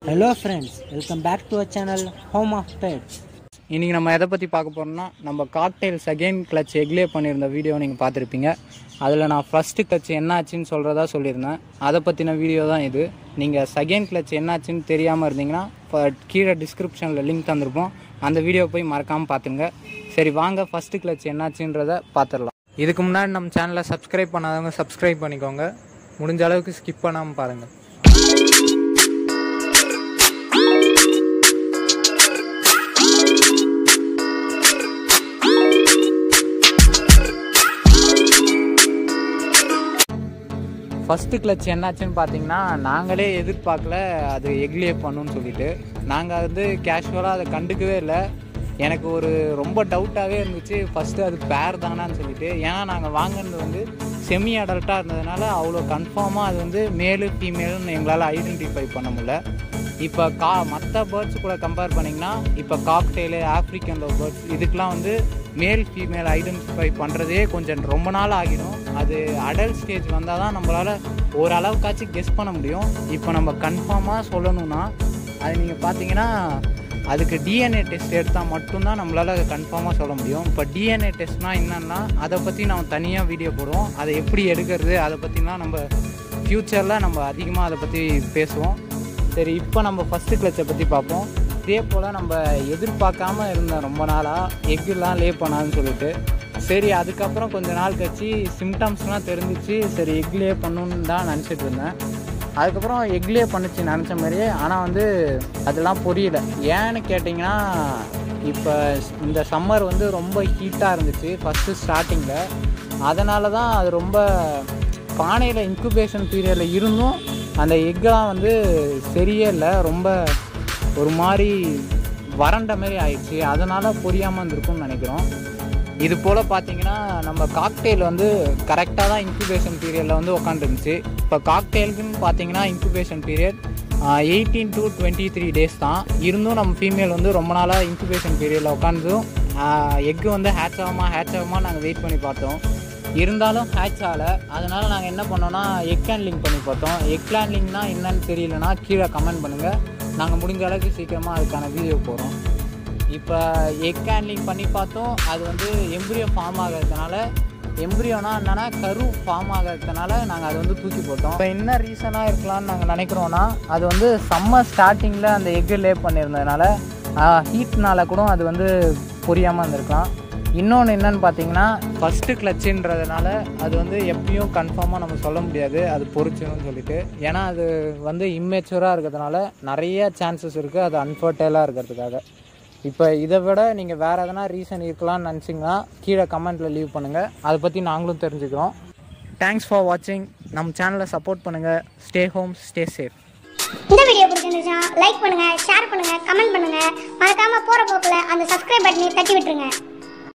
hello friends welcome back to a channel home of pets இன்றைக்கி நம்ம எதை பற்றி பார்க்க போகிறோம்னா நம்ம காக்டெயில் செகண்ட் கிளச் எக்லே பண்ணியிருந்த வீடியோ நீங்கள் பார்த்துருப்பீங்க அதில் நான் ஃபஸ்ட்டு கிளச் என்னாச்சுன்னு சொல்கிறதா சொல்லியிருந்தேன் அதை பற்றின வீடியோ தான் இது நீங்கள் செகண்ட் கிளச் என்னாச்சுன்னு தெரியாமல் இருந்தீங்கன்னா இப்போ கீழே டிஸ்கிரிப்ஷனில் லிங்க் தந்திருப்போம் அந்த வீடியோ போய் மறக்காமல் பார்த்துங்க சரி வாங்க ஃபஸ்ட்டு கிளச் என்னாச்சுன்றதை பார்த்துடலாம் இதுக்கு முன்னாடி நம்ம சேனலை சப்ஸ்கிரைப் பண்ணாதவங்க சப்ஸ்கிரைப் பண்ணிக்கோங்க முடிஞ்ச அளவுக்கு ஸ்கிப் பண்ணாமல் பாருங்கள் ஃபஸ்ட்டு கிளச் என்னாச்சுன்னு பார்த்தீங்கன்னா நாங்களே எதிர்பார்க்கல அது எக்லியே பண்ணுன்னு சொல்லிட்டு நாங்கள் வந்து கேஷுவலாக அதை கண்டுக்கவே இல்லை எனக்கு ஒரு ரொம்ப டவுட்டாகவே இருந்துச்சு ஃபஸ்ட்டு அது பேர் தானான்னு சொல்லிட்டு ஏன்னா நாங்கள் வாங்கினது வந்து செமி அடல்ட்டாக இருந்ததுனால அவ்வளோ கன்ஃபார்மாக அது வந்து மேலு ஃபீமேலுன்னு எங்களால் ஐடென்டிஃபை பண்ண முடியல இப்போ கா மற்ற பேர்ட்ஸ் கூட கம்பேர் பண்ணிங்கன்னா இப்போ காக்டெயிலு ஆப்ரிக்கன் லவ் பேர்ட்ஸ் இதுக்கெலாம் வந்து மேல் ஃபீமேல் ஐடென்டிஃபை பண்ணுறதே கொஞ்சம் ரொம்ப நாள் ஆகிடும் அது அடல்ட் ஸ்டேஜ் வந்தால் தான் நம்மளால் ஓரளவுக்காச்சும் கெஸ் பண்ண முடியும் இப்போ நம்ம கன்ஃபார்மாக சொல்லணும்னா அது நீங்கள் பார்த்தீங்கன்னா அதுக்கு டிஎன்ஏ டெஸ்ட் எடுத்தால் மட்டும்தான் நம்மளால் கன்ஃபார்மாக சொல்ல முடியும் இப்போ டிஎன்ஏ டெஸ்ட்னால் என்னென்னா அதை பற்றி நம்ம தனியாக வீடியோ போடுவோம் அதை எப்படி எடுக்கிறது அதை பற்றிலாம் நம்ம ஃப்யூச்சரில் நம்ம அதிகமாக அதை பற்றி பேசுவோம் சரி இப்போ நம்ம ஃபஸ்ட்டு கிளச்சை பற்றி பார்ப்போம் இதே போல் நம்ம எதிர்பார்க்காம இருந்தோம் ரொம்ப நாளாக எக்குலாம் லே பண்ணாதுன்னு சொல்லிட்டு சரி அதுக்கப்புறம் கொஞ்ச நாள் கழிச்சு சிம்டம்ஸ்லாம் தெரிஞ்சிச்சு சரி எக் லே பண்ணணுன்னு தான் நினச்சிட்டு இருந்தேன் அதுக்கப்புறம் எக்லே பண்ணுச்சு நினச்ச மாதிரியே ஆனால் வந்து அதெல்லாம் புரியல ஏன்னு கேட்டிங்கன்னா இப்போ இந்த சம்மர் வந்து ரொம்ப ஹீட்டாக இருந்துச்சு ஃபஸ்ட்டு ஸ்டார்டிங்கில் அதனால தான் அது ரொம்ப பானையில் இன்குபேஷன் பீரியடில் இருந்தும் அந்த எக்கெலாம் வந்து சரியே இல்லை ரொம்ப ஒரு மாதிரி வறண்ட மாதிரி ஆயிடுச்சு அதனால் புரியாமல் இருந்திருக்கும்னு நினைக்கிறோம் இது போல் பார்த்தீங்கன்னா நம்ம காக்டெயில் வந்து கரெக்டாக தான் இன்குபேஷன் பீரியடில் வந்து உட்காந்துருந்துச்சு இப்போ காக்டெயிலுக்குன்னு பார்த்தீங்கன்னா incubation period eighteen to twenty three days தான் இருந்தும் நம்ம ஃபீமேல் வந்து ரொம்ப நாளாக இன்குபேஷன் பீரியடில் உட்காந்தும் எக்கு வந்து ஹேட்ச் ஆகுமா ஹேட்ச் ஆகுமா நாங்கள் வெயிட் பண்ணி பார்த்தோம் இருந்தாலும் ஹேட்ச் ஆகலை அதனால் நாங்கள் என்ன பண்ணோம்னா எக் ஹேண்ட்லிங் பண்ணி பார்த்தோம் எக் ஹேண்ட்லிங்னா என்னன்னு தெரியலனா கீழே கமெண்ட் பண்ணுங்கள் நாங்கள் முடிஞ்ச அளவுக்கு சீக்கிரமாக அதுக்கான வீடியோ போகிறோம் இப்போ எக் ஹேண்ட்லிங் பண்ணி பார்த்தோம் அது வந்து எம்ப்ரியோ ஃபார்ம் ஆகிறதுனால எம்ப்ரியோனா என்னன்னா கரு ஃபார்ம் ஆகிறதுனால நாங்கள் அதை வந்து தூக்கி போட்டோம் இப்போ என்ன ரீசனாக இருக்கலாம்னு நாங்கள் நினைக்கிறோன்னா அது வந்து சம்மர் ஸ்டார்டிங்கில் அந்த எக்கு லே பண்ணியிருந்ததுனால ஹீட்னால கூட அது வந்து புரியாமல் இருந்திருக்கலாம் இன்னொன்று என்னன்னு பார்த்தீங்கன்னா ஃபஸ்ட்டு கிளச்சுன்றதுனால அது வந்து எப்பயும் கன்ஃபார்மாக நம்ம சொல்ல முடியாது அது பொறிச்சிடும்னு சொல்லிட்டு ஏன்னா அது வந்து இம்மெச்சூராக இருக்கிறதுனால நிறைய சான்சஸ் இருக்குது அது அன்ஃபர்டைலாக இருக்கிறதுக்காக இப்போ இதை விட நீங்கள் வேறு எதனா ரீசன் இருக்கலாம்னு நினச்சிங்கன்னா கீழே கமெண்ட்டில் லீவ் பண்ணுங்கள் அதை பற்றி நாங்களும் தெரிஞ்சுக்கிறோம் தேங்க்ஸ் ஃபார் வாட்சிங் நம்ம சேனலை சப்போர்ட் பண்ணுங்கள் ஸ்டே ஹோம் ஸ்டே சேஃப் இந்த வீடியோ பிடிச்சிருந்துச்சுன்னா லைக் பண்ணுங்க ஷேர் பண்ணுங்க கமெண்ட் பண்ணுங்க மறக்காம போற போக்குல அந்த சப்ஸ்கிரைப் பட்டனை தட்டி விட்டுருங்க